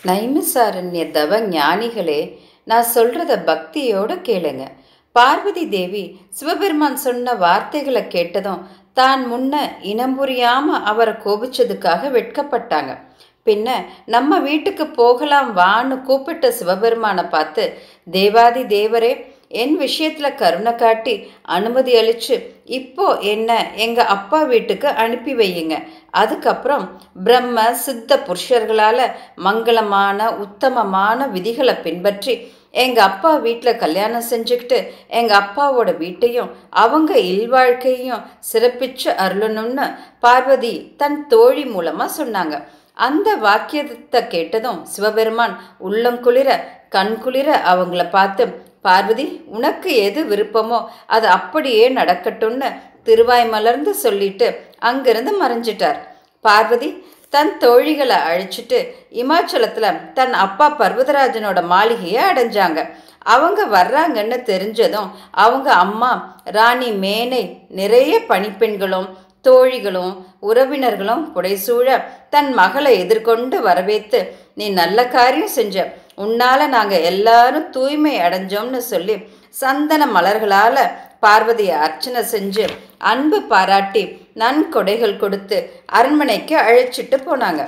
நைமிசாரண்ய தவ ஞானிகளே நான் சொல்றத பக்தியோட கேளுங்க பார்வதி தேவி சிவபெருமான் சொன்ன வார்த்தைகளை கேட்டதும் தான் முன்ன இனம் புரியாம அவரை கோபிச்சதுக்காக வெட்கப்பட்டாங்க பின்ன நம்ம வீட்டுக்கு போகலாம் வான்னு கூப்பிட்ட சிவபெருமானை பார்த்து தேவாதி தேவரே என் விஷயத்துல கருணை காட்டி அனுமதி அளிச்சு இப்போ என்ன எங்க அப்பா வீட்டுக்கு அனுப்பி வையுங்க அதுக்கப்புறம் பிரம்ம சித்த புருஷர்களால மங்களமான உத்தமமான விதிகளை பின்பற்றி எங்க அப்பா வீட்டில் கல்யாணம் செஞ்சுக்கிட்டு எங்க அப்பாவோட வீட்டையும் அவங்க இல்வாழ்க்கையையும் சிறப்பிச்சு அருளணும்னு பார்வதி தன் தோழி மூலமா சொன்னாங்க அந்த வாக்கியத்தை கேட்டதும் சிவபெருமான் உள்ளங்குளிர கண்குளிர அவங்கள பார்த்து பார்வதி உனக்கு எது விருப்பமோ அது அப்படியே நடக்கட்டும்னு திருவாய் மலர்ந்து சொல்லிட்டு அங்கிருந்து மறைஞ்சிட்டார் பார்வதி தன் தோழிகளை அழைச்சிட்டு இமாச்சலத்தில் தன் அப்பா பர்வதராஜனோட மாளிகையை அடைஞ்சாங்க அவங்க வர்றாங்கன்னு தெரிஞ்சதும் அவங்க அம்மா ராணி மேனை நிறைய பணிப்பெண்களும் தோழிகளும் உறவினர்களும் புடைசூழ தன் மகளை எதிர்கொண்டு வரவேற்று நீ நல்ல காரியம் செஞ்ச உன்னால நாங்க எல்லாரும் தூய்மை அடைஞ்சோம்னு சொல்லி சந்தன மலர்களால பார்வதியை அர்ச்சனை செஞ்சு அன்பு பாராட்டி நன்கொடைகள் கொடுத்து அரண்மனைக்கு அழைச்சிட்டு போனாங்க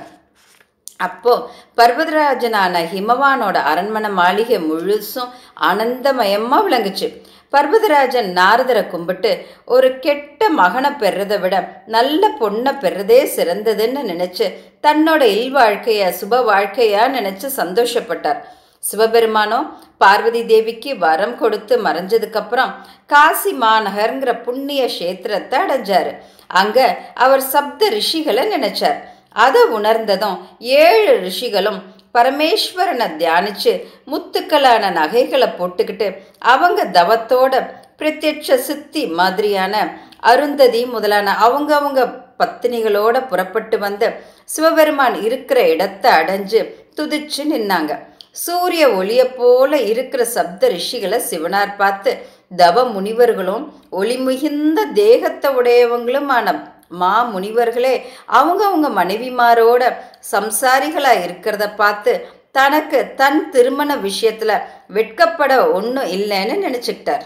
அப்போ பர்வதராஜனான ஹிமவானோட அரண்மனை மாளிகை முழுசும் ஆனந்தமயமா விளங்குச்சு பர்வதராஜன் நாரதரை கும்பிட்டு ஒரு கெட்ட மகனை பெறதை விட நல்ல பொண்ணை பெறதே சிறந்ததுன்னு நினைச்சு தன்னோட இல்வாழ்க்கைய சுப வாழ்க்கையா நினைச்சு சந்தோஷப்பட்டார் சிவபெருமானோ பார்வதி தேவிக்கு வரம் கொடுத்து மறைஞ்சதுக்கப்புறம் காசி மாநகர்ங்கிற புண்ணிய கஷேத்திரத்தை அடைஞ்சாரு அங்க அவர் சப்த ரிஷிகளை நினைச்சார் அதை உணர்ந்ததும் ஏழு ரிஷிகளும் பரமேஸ்வரனை தியானிச்சு முத்துக்களான நகைகளை போட்டுக்கிட்டு அவங்க தவத்தோட பிரத்யட்ச சித்தி மாதிரியான அருந்ததி முதலான அவங்க அவங்க பத்தினிகளோட புறப்பட்டு வந்து சிவபெருமான் இருக்கிற இடத்த அடைஞ்சு துதிச்சு நின்னாங்க சூரிய ஒளிய போல இருக்கிற சப்த ரிஷிகளை சிவனார் பார்த்து தவ முனிவர்களும் ஒளி மிகுந்த தேகத்தை உடையவங்களுமான மா முனிவர்களே அவங்க அவங்க மனைவிமாரோட சம்சாரிகளா இருக்கிறத பார்த்து தனக்கு தன் திருமண விஷயத்துல வெட்கப்பட ஒன்றும் இல்லைன்னு நினைச்சுக்கிட்டார்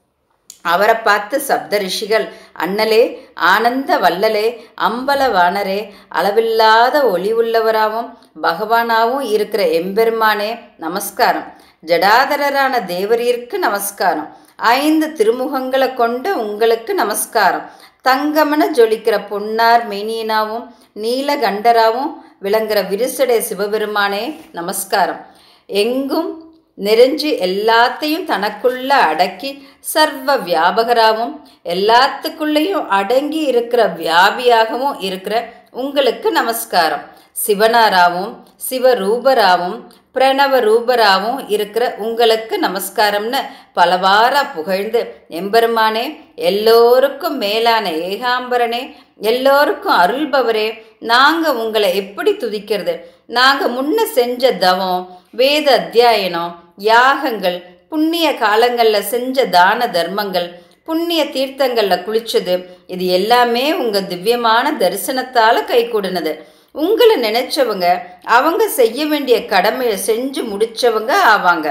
அவரை பார்த்து சப்த ரிஷிகள் அண்ணலே ஆனந்த வல்லலே அம்பலவானரே அளவில்லாத ஒளி உள்ளவராகவும் பகவானாவும் இருக்கிற எம்பெருமானே நமஸ்காரம் ஜடாதரரான தேவரீருக்கு நமஸ்காரம் ஐந்து திருமுகங்களை கொண்ட உங்களுக்கு நமஸ்காரம் தங்கமன ஜொலிக்கிற பொன்னார் மெய்னியனாவும் நீலகண்டராவும் விளங்குற விரிசடை சிவபெருமானே நமஸ்காரம் எங்கும் நிறைஞ்சு எல்லாத்தையும் தனக்குள்ள அடக்கி சர்வ வியாபகராகவும் எல்லாத்துக்குள்ளேயும் அடங்கி இருக்கிற வியாபியாகவும் இருக்கிற உங்களுக்கு நமஸ்காரம் சிவனாராவும் சிவரூபராவும் பிரணவ ரூபராவும் இருக்கிற உங்களுக்கு நமஸ்காரம்னு பலவாரா புகழ்ந்து எம்பெருமானே எல்லோருக்கும் மேலான ஏகாம்பரனே எல்லோருக்கும் அருள்பவரே நாங்க உங்களை எப்படி துதிக்கிறது நாங்க முன்ன செஞ்ச தவம் வேத அத்தியாயனம் யாகங்கள் புண்ணிய காலங்கள்ல செஞ்ச தான தர்மங்கள் புண்ணிய தீர்த்தங்கள்ல குளிச்சது இது எல்லாமே உங்க திவ்யமான தரிசனத்தால கை கூடினது உங்களை நினைச்சவங்க அவங்க செய்ய வேண்டிய கடமையை செஞ்சு முடிச்சவங்க ஆவாங்க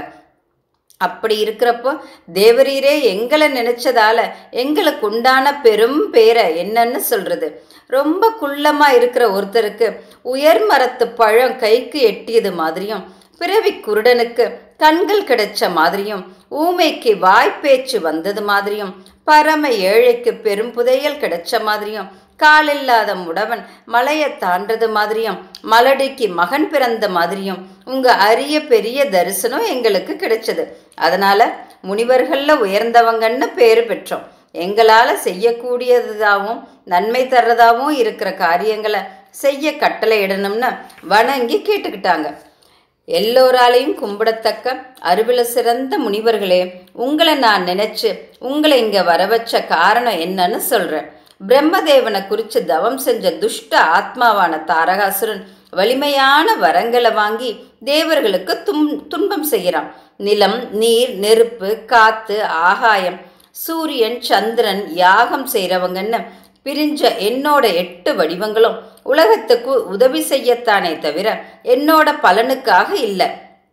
அப்படி இருக்கிறப்போ தேவரீரே எங்களை நினைச்சதால எங்களுக்கு உண்டான பெரும் பேரை என்னன்னு சொல்றது ரொம்ப குள்ளமா இருக்கிற ஒருத்தருக்கு உயர் மரத்து பழம் கைக்கு எட்டியது மாதிரியும் பிறவி குருடனுக்கு கண்கள் கிடைச்ச மாதிரியும் ஊமைக்கு வாய்ப்பேச்சு வந்தது மாதிரியும் பரம ஏழைக்கு பெரும் புதையல் கிடைச்ச மாதிரியும் காலில்லாத முடவன் மலையை தாண்டது மாதிரியும் மலடிக்கு மகன் பிறந்த மாதிரியும் உங்க அரிய பெரிய தரிசனம் எங்களுக்கு கிடைச்சது அதனால முனிவர்கள்ல உயர்ந்தவங்கன்னு பேரு பெற்றோம் எங்களால செய்யக்கூடியதாகவும் நன்மை தர்றதாகவும் இருக்கிற காரியங்களை செய்ய கட்டளை இடணும்னு வணங்கி கேட்டுக்கிட்டாங்க எல்லோராலையும் கும்பிடத்தக்க அருவில சிறந்த முனிவர்களே உங்களை நான் நினைச்சு உங்களை இங்க வர வச்ச காரணம் என்னன்னு சொல்றேன் பிரம்மதேவனை குறித்து தவம் செஞ்ச துஷ்ட ஆத்மாவான தாரகாசுரன் வலிமையான வரங்களை வாங்கி தேவர்களுக்கு தும் துன்பம் செய்கிறான் நிலம் நீர் நெருப்பு காத்து ஆகாயம் சூரியன் சந்திரன் யாகம் செய்கிறவங்கன்னு பிரிஞ்ச என்னோட எட்டு வடிவங்களும் உலகத்துக்கு உதவி செய்யத்தானே தவிர என்னோட பலனுக்காக இல்லை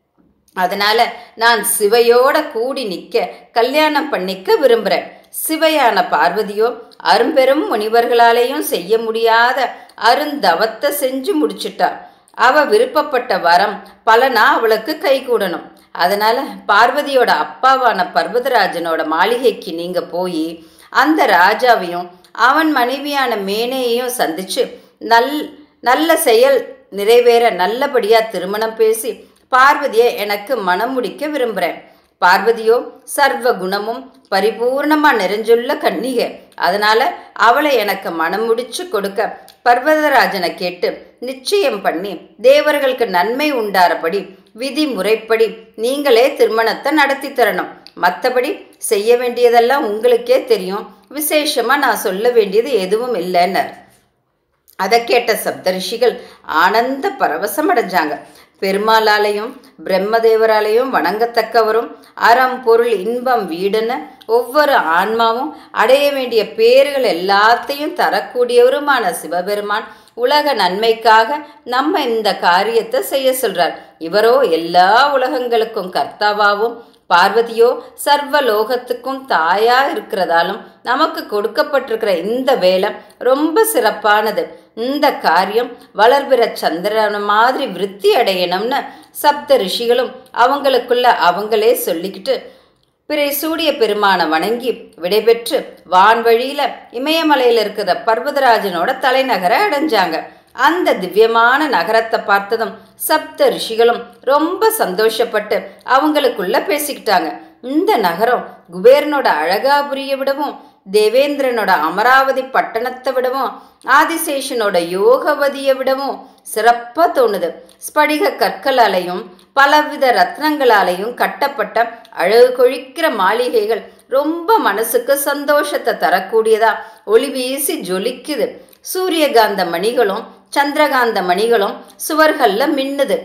அதனால நான் சிவையோட கூடி நிற்க கல்யாணம் பண்ணிக்க விரும்புகிறேன் சிவையான பார்வதியோ அரும்பெரும் முனிவர்களாலேயும் செய்ய முடியாத அருந்தவத்தை செஞ்சு முடிச்சிட்டா அவ விருப்பப்பட்ட வரம் பலனா அவளுக்கு கை கூடணும் அதனால பார்வதியோட அப்பாவான பர்வதராஜனோட மாளிகைக்கு நீங்க போய் அந்த ராஜாவையும் அவன் மனைவியான மேனையையும் சந்திச்சு நல் நல்ல செயல் நிறைவேற நல்லபடியா திருமணம் பேசி பார்வதியை எனக்கு மனம் முடிக்க விரும்புகிறேன் பார்வதியோ சர்வ குணமும் பரிபூர்ணமா நிறைஞ்சுள்ள கன்னிகை அதனால அவளை எனக்கு மனம் முடிச்சு கொடுக்க பர்வதராஜனை கேட்டு நிச்சயம் பண்ணி தேவர்களுக்கு நன்மை உண்டாரபடி விதி முறைப்படி நீங்களே திருமணத்தை நடத்தி தரணும் மற்றபடி செய்ய வேண்டியதெல்லாம் உங்களுக்கே தெரியும் விசேஷமா நான் சொல்ல வேண்டியது எதுவும் இல்லைன்னர் அதை கேட்ட சப்தரிஷிகள் ஆனந்த பரவசம் அடைஞ்சாங்க பெருமாளாலையும் பிரம்மதேவராலையும் வணங்கத்தக்கவரும் அறம் பொருள் இன்பம் வீடுன்னு ஒவ்வொரு ஆன்மாவும் அடைய வேண்டிய பேர்கள் எல்லாத்தையும் தரக்கூடியவருமான சிவபெருமான் உலக நன்மைக்காக நம்ம இந்த காரியத்தை செய்ய சொல்றார் இவரோ எல்லா உலகங்களுக்கும் கர்த்தாவாவும் பார்வதியோ சர்வ லோகத்துக்கும் தாயா இருக்கிறதாலும் நமக்கு கொடுக்கப்பட்டிருக்கிற இந்த வேலை ரொம்ப சிறப்பானது இந்த காரியம் வளர்பிற சந்திரன் மாதிரி விருத்தி அடையணும்னு சப்த ரிஷிகளும் அவங்களுக்குள்ள அவங்களே சொல்லிக்கிட்டு பிறை சூரிய பெருமானை வணங்கி விடைபெற்று வான்வழியில இமயமலையில் இருக்கிற பர்வதராஜனோட தலைநகரை அடைஞ்சாங்க அந்த திவ்யமான நகரத்தை பார்த்ததும் சப்த ரிஷிகளும் ரொம்ப சந்தோஷப்பட்டு அவங்களுக்குள்ள பேசிக்கிட்டாங்க இந்த நகரம் குபேரனோட அழகாபுரியை விடவும் தேவேந்திரனோட அமராவதி பட்டணத்தை விடவும் ஆதிசேஷனோட யோகவதியை விடவும் சிறப்பாக தோணுது ஸ்படிக கற்களாலையும் பலவித ரத்னங்களாலையும் கட்டப்பட்ட அழகு கொழிக்கிற மாளிகைகள் ரொம்ப மனசுக்கு சந்தோஷத்தை தரக்கூடியதா ஒளி வீசி ஜொலிக்குது சூரியகாந்த மணிகளும் சந்திரகாந்த மணிகளும் சுவர்கள்ல மின்னுது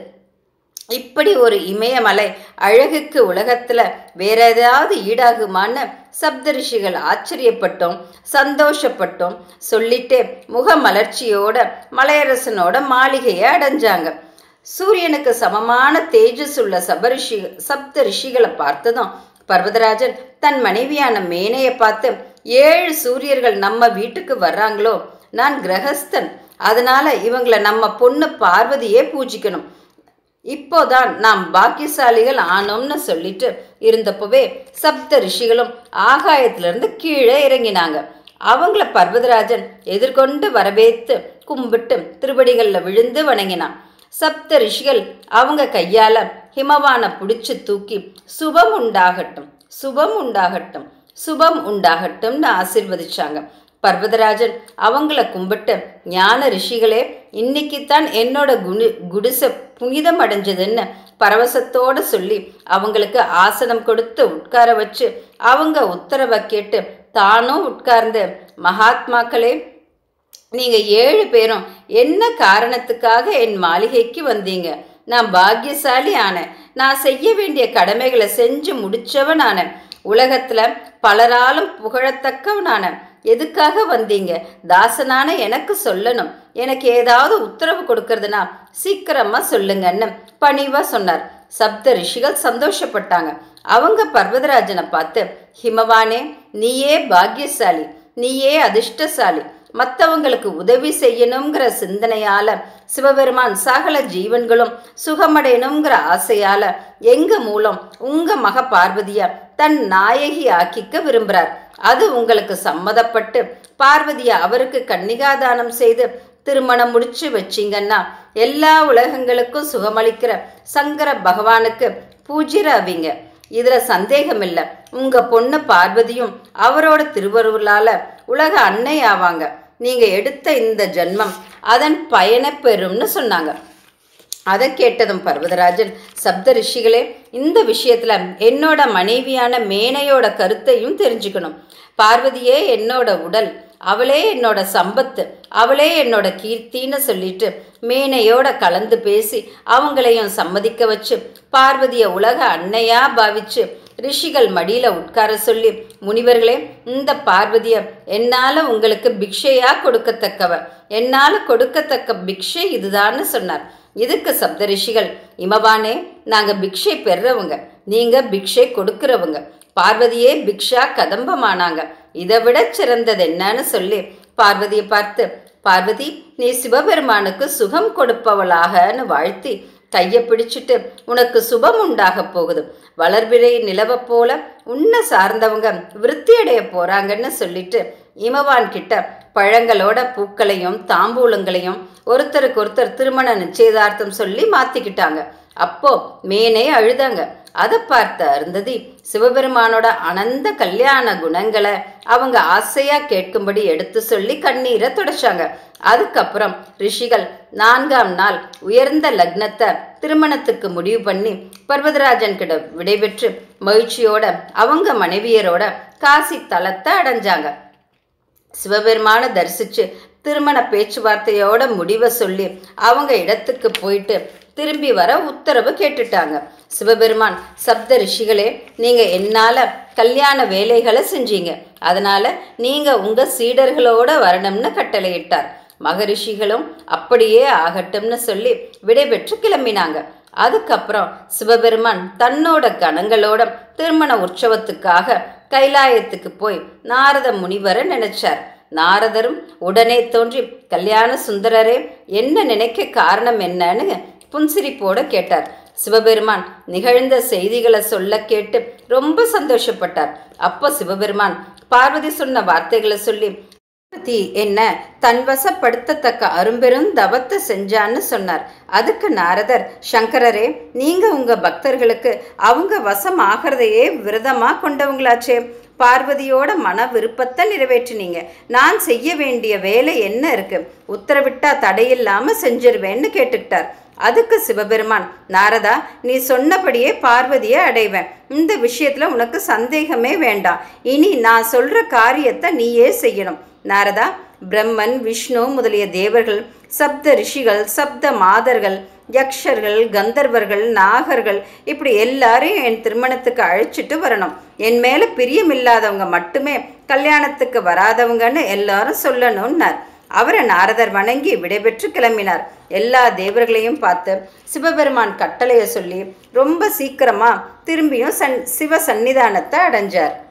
இப்படி ஒரு இமயமலை அழகுக்கு உலகத்துல வேற ஏதாவது ஈடாகுமான்னு சப்தரிஷிகள் ஆச்சரியப்பட்டோம் சந்தோஷப்பட்டோம் சொல்லிட்டே முகமலர்ச்சியோட மலையரசனோட மாளிகையை அடைஞ்சாங்க சூரியனுக்கு சமமான தேஜஸ் உள்ள சபரிஷி சப்த ரிஷிகளை பார்த்ததும் பர்வதராஜன் தன் மனைவியான மேனையை பார்த்து ஏழு சூரியர்கள் நம்ம வீட்டுக்கு வர்றாங்களோ நான் கிரகஸ்தன் அதனால இவங்களை நம்ம பொண்ணு பார்வதியே பூஜிக்கணும் இப்போதான் நாம் பாக்கியசாலிகள் ஆனோம்னு சொல்லிட்டு இருந்தப்பவே சப்த ரிஷிகளும் ஆகாயத்திலிருந்து கீழே இறங்கினாங்க அவங்கள பர்வதராஜன் எதிர்கொண்டு வரவேத்து கும்பிட்டு திருவடிகளில் விழுந்து வணங்கினான் சப்த ரிஷிகள் அவங்க கையால ஹிமவானை பிடிச்சு தூக்கி சுபம் உண்டாகட்டும் சுபம் உண்டாகட்டும் சுபம் உண்டாகட்டும்னு ஆசிர்வதிச்சாங்க பர்வதராஜன் அவங்கள கும்பிட்டு ஞான ரிஷிகளே இன்னைக்குத்தான் என்னோட குணி குடிசை புனிதம் அடைஞ்சதுன்னு பரவசத்தோட சொல்லி அவங்களுக்கு ஆசனம் கொடுத்து உட்கார வச்சு அவங்க உத்தரவை கேட்டு தானும் உட்கார்ந்து மகாத்மாக்களே நீங்க ஏழு பேரும் என்ன காரணத்துக்காக என் மாளிகைக்கு வந்தீங்க நான் பாக்கியசாலி ஆனேன் நான் செய்ய வேண்டிய கடமைகளை செஞ்சு முடிச்சவனான உலகத்துல பலராலும் புகழத்தக்கவனான எதுக்காக வந்தீங்க தாசனான எனக்கு சொல்லணும் எனக்கு ஏதாவது உத்தரவு கொடுக்கறதுனா சீக்கிரமா சொல்லுங்கன்னு பணிவா சொன்னார் சப்த ரிஷிகள் சந்தோஷப்பட்டாங்க அவங்க பர்வதராஜனை பார்த்து ஹிமவானே நீயே பாக்கியசாலி நீயே அதிர்ஷ்டசாலி மற்றவங்களுக்கு உதவி செய்யணுங்கிற சிந்தனையால சிவபெருமான் சகல ஜீவன்களும் சுகமடையணுங்கிற ஆசையால எங்க மூலம் உங்க மக பார்வதிய தன் நாயகி ஆக்கிக்க விரும்புறார் அது உங்களுக்கு சம்மதப்பட்டு பார்வதிய அவருக்கு கன்னிகாதானம் செய்து திருமணம் முடிச்சு வச்சிங்கன்னா எல்லா உலகங்களுக்கும் சுகமளிக்கிற சங்கர பகவானுக்கு பூஜ்யராவீங்க இதுல சந்தேகம் இல்லை உங்க பொண்ணு பார்வதியும் அவரோட திருவருளால உலக அன்னை ஆவாங்க நீங்க எடுத்த இந்த ஜென்மம் அதன் பயனை பெறும்னு சொன்னாங்க அதை கேட்டதும் பர்வதராஜன் சப்த ரிஷிகளே இந்த விஷயத்துல என்னோட மனைவியான மேனையோட கருத்தையும் தெரிஞ்சுக்கணும் பார்வதியே என்னோட உடல் அவளே என்னோட சம்பத்து அவளே என்னோட கீர்த்தின்னு சொல்லிட்டு மேனையோட கலந்து பேசி அவங்களையும் சம்மதிக்க வச்சு பார்வதிய உலக அன்னையா பாவிச்சு ரிஷிகள் மடியில உட்கார சொல்லி முனிவர்களே இந்த பார்வதிய என்னால உங்களுக்கு பிக்ஷையா கொடுக்கத்தக்கவ என்னால கொடுக்கத்தக்க பிக்ஷை இதுதான்னு சொன்னார் இதுக்கு சப்த ரிஷிகள் இமவானே நாங்க பிக்ஷை பெறுறவங்க நீங்க பிக்ஷை கொடுக்கிறவங்க பார்வதியே பிக்ஷா கதம்பமானாங்க இதை விட சிறந்தது என்னன்னு சொல்லி பார்வதியை பார்த்து பார்வதி நீ சிவபெருமானுக்கு சுகம் கொடுப்பவளாகன்னு வாழ்த்தி கையை பிடிச்சிட்டு உனக்கு சுபம் உண்டாக போகுது வளர்பிறை நிலவ போல உன்னை சார்ந்தவங்க விருத்தியடைய போறாங்கன்னு சொல்லிட்டு இமவான் கிட்ட பழங்களோட பூக்களையும் தாம்பூலங்களையும் ஒருத்தருக்கு ஒருத்தர் திருமண நிச்சயதார்த்தம் சொல்லி மாத்திக்கிட்டாங்க அப்போ மேனே அழுதாங்க அதை பார்த்த அருந்ததி சிவபெருமானோட அனந்த கல்யாண குணங்களை அவங்க ஆசையா கேட்கும்படி எடுத்து சொல்லி கண்ணீரை தொடச்சாங்க அதுக்கப்புறம் ரிஷிகள் நான்காம் நாள் உயர்ந்த லக்னத்தை திருமணத்துக்கு முடிவு பண்ணி பர்வதராஜன் கிட்ட விடைபெற்று மகிழ்ச்சியோட அவங்க மனைவியரோட காசி தலத்தை அடைஞ்சாங்க சிவபெருமான தரிசிச்சு திருமண பேச்சுவார்த்தையோட முடிவை சொல்லி அவங்க இடத்துக்கு போயிட்டு திரும்பி வர உத்தரவு கேட்டுட்டாங்க சிவபெருமான் சப்த ரிஷிகளே நீங்க என்னால கல்யாண வேலைகளை செஞ்சீங்க அதனால நீங்க உங்க சீடர்களோட வரணும்னு கட்டளையிட்டார் மகரிஷிகளும் அப்படியே ஆகட்டும்னு சொல்லி விடைபெற்று கிளம்பினாங்க அதுக்கப்புறம் சிவபெருமான் தன்னோட கணங்களோட திருமண உற்சவத்துக்காக கைலாயத்துக்கு போய் நாரத முனிவரை நினைச்சார் நாரதரும் உடனே தோன்றி கல்யாண சுந்தரரே என்ன நினைக்க காரணம் என்னன்னு புன்சிரிப்போட கேட்டார் சிவபெருமான் நிகழ்ந்த செய்திகளை சொல்ல கேட்டு ரொம்ப சந்தோஷப்பட்டார் அப்போ சிவபெருமான் பார்வதி சொன்ன வார்த்தைகளை சொல்லி பார்வதி என்ன தன்வசப்படுத்தத்தக்க அரும்பெரும் தவத்தை செஞ்சான்னு சொன்னார் அதுக்கு நாரதர் சங்கரரே நீங்க உங்க பக்தர்களுக்கு அவங்க வசம் ஆகிறதையே விரதமா கொண்டவங்களாச்சே பார்வதியோட மன விருப்பத்தை நிறைவேற்றினீங்க நான் செய்ய வேண்டிய வேலை என்ன இருக்கு உத்தரவிட்டா தடையில்லாம செஞ்சிருவேன்னு கேட்டுக்கிட்டார் அதுக்கு சிவபெருமான் நாரதா நீ சொன்னபடியே பார்வதியை அடைவேன் இந்த விஷயத்துல உனக்கு சந்தேகமே வேண்டாம் இனி நான் சொல்ற காரியத்தை நீயே செய்யணும் நாரதா பிரம்மன் விஷ்ணு முதலிய தேவர்கள் சப்த ரிஷிகள் சப்த மாதர்கள் யக்ஷர்கள் கந்தர்வர்கள் நாகர்கள் இப்படி எல்லாரையும் என் திருமணத்துக்கு அழைச்சிட்டு வரணும் என் மேல பிரியமில்லாதவங்க மட்டுமே கல்யாணத்துக்கு வராதவங்கன்னு எல்லாரும் சொல்லணும்னார் அவரை நாரதர் வணங்கி விடைபெற்று கிளம்பினார் எல்லா தேவர்களையும் பார்த்து சிவபெருமான் கட்டளையை சொல்லி ரொம்ப சீக்கிரமா திரும்பியும் சன் சிவ சன்னிதானத்தை அடைஞ்சார்